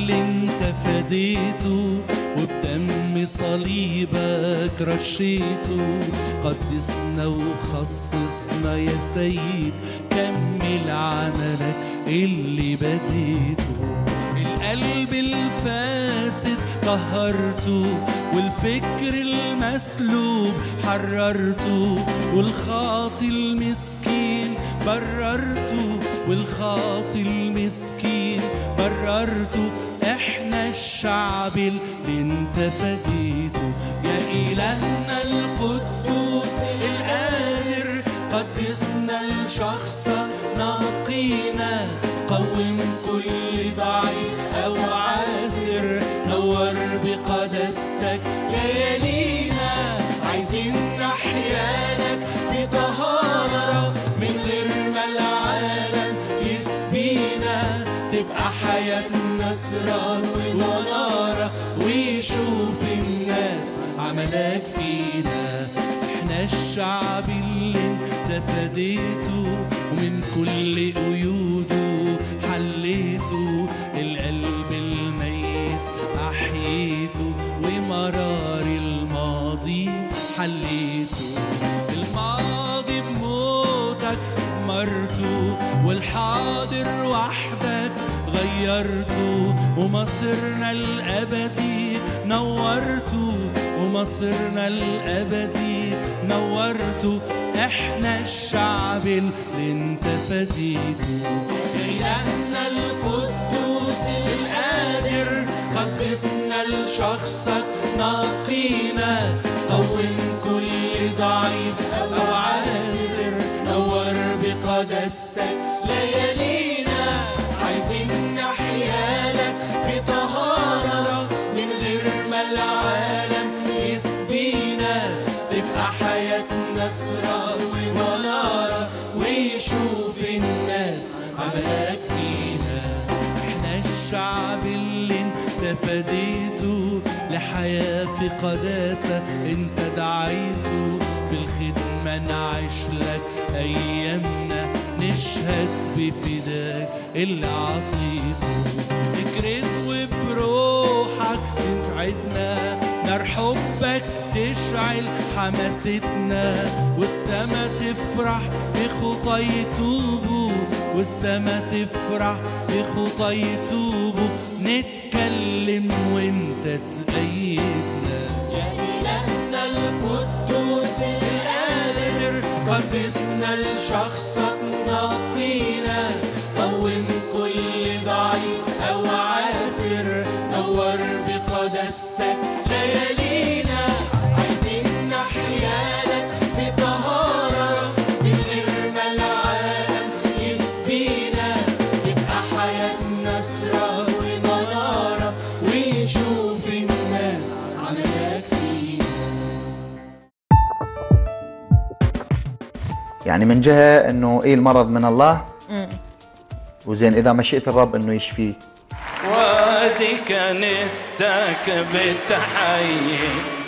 اللي انت فديته وبدم صليبك رشيته قدسنا وخصصنا يا سيد كمل عملك اللي بديته القلب الفاسد طهرته والفكر المسلوب حررته والخاطي المسكين بررته والخاطي المسكين بررته احنا الشعب اللي انت فديته يا إلهنا القدوس القادر قدسنا لشخصك نقينا قوم كل ضعيف أو عاثر نور بقدستك ليالينا عايزين نحيالك في طهارة من غير ما العالم يسبينا تبقى حياتنا سرار ونارة ويشوف الناس عملك فينا احنا الشعب اللي انت فديته ومن كل قيوده حليته القلب الميت احييته ومرار الماضي حليته الماضي بموتك مرته والحاضر وحدك غيرته ومصيرنا الأبدي نورته ومصيرنا الأبدي نورته احنا الشعب اللي انت فديته يا إلهنا القدوس القادر قدسنا لشخصك نقينا قوم كل ضعيف أو عاثر نور بقدستك ليالينا عايزين نحيالك في طهارة من غير ما العالم يسبينا تبقى حياتنا سرار ومنارة ويشوف الناس عملك فينا احنا الشعب اللي انت فديته لحياة في قداسة انت دعيته في الخدمة نعيش لك ايامنا نشهد بفداك اللي عطيته نكرز وبروحك تسعدنا نار حبك تشعل حماستنا والسما تفرح بخطى يتوبوا والسما تفرح بخطى يتوبوا نتكلم وانت تأيدنا يا إلهنا القدوس القادر قدسنا لشخصك نقينا قوم كل ضعيف أو عاثر نور بقدستك ليالينا عايزين نحيالك في طهارة من غير ما العالم يسبينا يبقى حياتنا سرار ومنارة ويشوف الناس عملك فينا يعني من جهه انه ايه المرض من الله وزين اذا مشيئه الرب انه يشفيه وادي كنيستك بتحيي